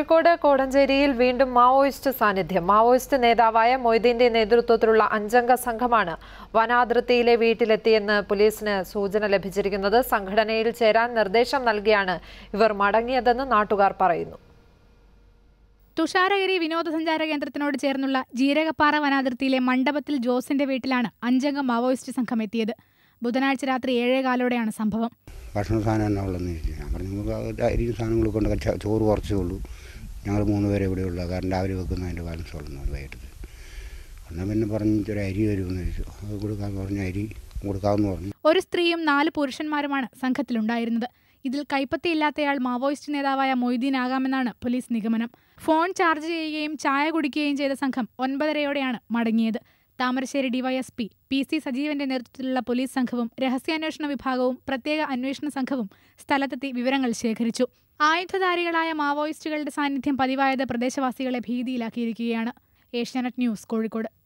കോഴിക്കോട് കോടഞ്ചേരിയിൽ വീണ്ടും മാവോയിസ്റ്റ് സാന്നിധ്യം മാവോയിസ്റ്റ് നേതാവായ മൊയ്തീന്റെ നേതൃത്വത്തിലുള്ള അഞ്ചംഗ സംഘമാണ് വനാതിർത്തിയിലെ വീട്ടിലെത്തിയെന്ന് പോലീസിന് സൂചന ലഭിച്ചിരിക്കുന്നത് സംഘടനയിൽ ചേരാൻ നിർദ്ദേശം നൽകിയാണ് ഇവർ മടങ്ങിയതെന്ന് നാട്ടുകാർ പറയുന്നു തുഷാരഗിരി വിനോദസഞ്ചാര കേന്ദ്രത്തിനോട് ചേർന്നുള്ള ജീരകപ്പാറ വനാതിർത്തിയിലെ മണ്ഡപത്തിൽ ജോസിന്റെ വീട്ടിലാണ് അഞ്ചംഗ മാവോയിസ്റ്റ് സംഘം എത്തിയത് ബുധനാഴ്ച രാത്രി ഏഴേകാലോടെയാണ് സംഭവം ഭക്ഷണ സാധനം തന്നെ ഉള്ളതെന്ന് ചോദിച്ചു ഞാൻ പറഞ്ഞു നമുക്ക് അത് അരിയും സാധനങ്ങളൊക്കെ ഉണ്ട് ച- ചോറ് കുറച്ചേ ഉള്ളൂ ഞങ്ങൾ മൂന്ന് പേരെ ഇവിടെ ഉള്ളൂ കാരണം രാവിലെ വെക്കുന്നതിൻ്റെ ബാലൻസ് ഉള്ളൂ വൈകിട്ട് എന്നാൽ പിന്നെ പറഞ്ഞു ഒരു അരി വരുമെന്ന് ചോദിച്ചു അത് കൊടുക്കാൻ പറഞ്ഞു അരി കൊടുക്കാമെന്ന് പറഞ്ഞു ഒരു സ്ത്രീയും നാല് പുരുഷന്മാരുമാണ് സംഘത്തിലുണ്ടായിരുന്നത് ഇതിൽ കൈപ്പത്തിയില്ലാത്തയാൾ മാവോയിസ്റ്റ് നേതാവായ മൊയ്തീൻ ആകാമെന്നാണ് പോലീസ് നിഗമനം ഫോൺ ചാർജ് ചെയ്യുകയും ചായ കുടിക്കുകയും ചെയ്ത സംഘം ഒൻപതരയോടെയാണ് മടങ്ങിയത് താമരശ്ശേരി ഡിവൈഎസ്പി പി സി സജീവന്റെ നേതൃത്വത്തിലുള്ള പോലീസ് സംഘവും രഹസ്യാന്വേഷണ വിഭാഗവും പ്രത്യേക അന്വേഷണ സംഘവും സ്ഥലത്തെത്തി വിവരങ്ങൾ ശേഖരിച്ചു ആയുധധാരികളായ മാവോയിസ്റ്റുകളുടെ സാന്നിധ്യം പതിവായത് പ്രദേശവാസികളെ ഭീതിയിലാക്കിയിരിക്കുകയാണ് ഏഷ്യാനെറ്റ് ന്യൂസ് കോഴിക്കോട്